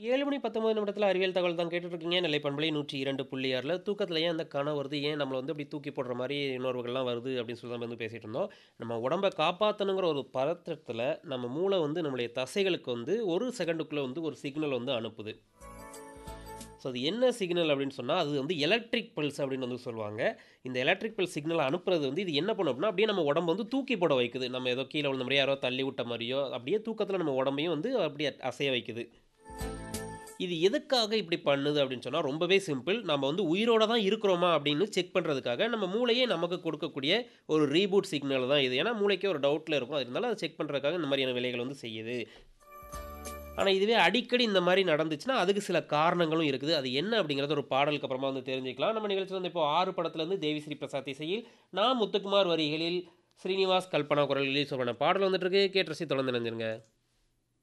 7 மணி 19 நிமிடத்தில அறிவியல் தகவல் தான் கேட்டுட்டு இருக்கீங்க. நிலை பண்பலை 102.6ல தூக்கத்தில ஏன் அந்த கனவு வருது? ஏன் நம்மள வந்து அப்படி தூக்கி போடுற மாரி உணர்வுகள்லாம் வருது? அப்படின்னு சொல்லி தான் வந்து பேசிட்டு இருந்தோம். நம்ம உடம்ப காப்பாத்தணுங்கிற ஒரு பதற்றத்தில நம்ம மூளை வந்து நம்முடைய தசைகளுக்கு வந்து 1 செகண்டுக்குள்ள வந்து ஒரு சிக்னல் வந்து அனுப்புது. ஸோ அது என்ன சிக்னல் அப்படின்னு சொன்னா, அது வந்து எலக்ட்ரிக் பல்ஸ் அப்படின்னு வந்து சொல்லுவாங்க. இந்த எலக்ட்ரிக் பல்ஸ் சிக்னல அனுப்புறது வந்து இது என்ன பண்ணும் அப்படின்னா, அப்படியே நம்ம உடம்ப வந்து தூக்கி போட வைக்குது. நம்ம ஏதோ கீழ விழுந்த மாரியோ, யாரோ தள்ளி விட்ட மாரியோ, அப்படியே தூக்கத்தில நம்ம உடம்பையும் வந்து அப்படியே அசைய வைக்குது. இது எதுக்காக இப்படி பண்ணுது அப்படின்னு சொன்னா, ரொம்பவே சிம்பிள். நம்ம வந்து உயிரோட தான் இருக்கிறோமா அப்படின்னு செக் பண்றதுக்காக, நம்ம மூளையே நமக்கு கொடுக்கக்கூடிய ஒரு ரீபூட் சிக்னல் தான் இது. ஏன்னா மூளைக்கே ஒரு டவுட்ல இருக்கும். இருந்தாலும் அத செக் பண்றதுக்காக இந்த மாதிரியான வேலைகள வந்து செய்யுது. ஆனா இதுவே அடிக்கடி இந்த மாரி நடந்துச்சுன்னா, அதுக்கு சில காரணங்களும் இருக்குது. அது என்ன அப்படிங்கிறத ஒரு பாடலுக்கு அப்புறமா வந்து தெரிஞ்சுக்கலாம். நம்ம நிகழ்ச்சியில வந்து இப்போ 6 படத்திலேருந்து தேவிஸ்ரீ பிரசாத் இசையில், நான் முத்துக்குமார் வரிகளில் ஸ்ரீனிவாஸ், கல்பனா குரல்களில் ரிலீஸ் ஆன பாடல் வந்துட்டு இருக்கு. கேட்டு ரசித்து தொடர்ந்து இணைஞ்சிருங்க.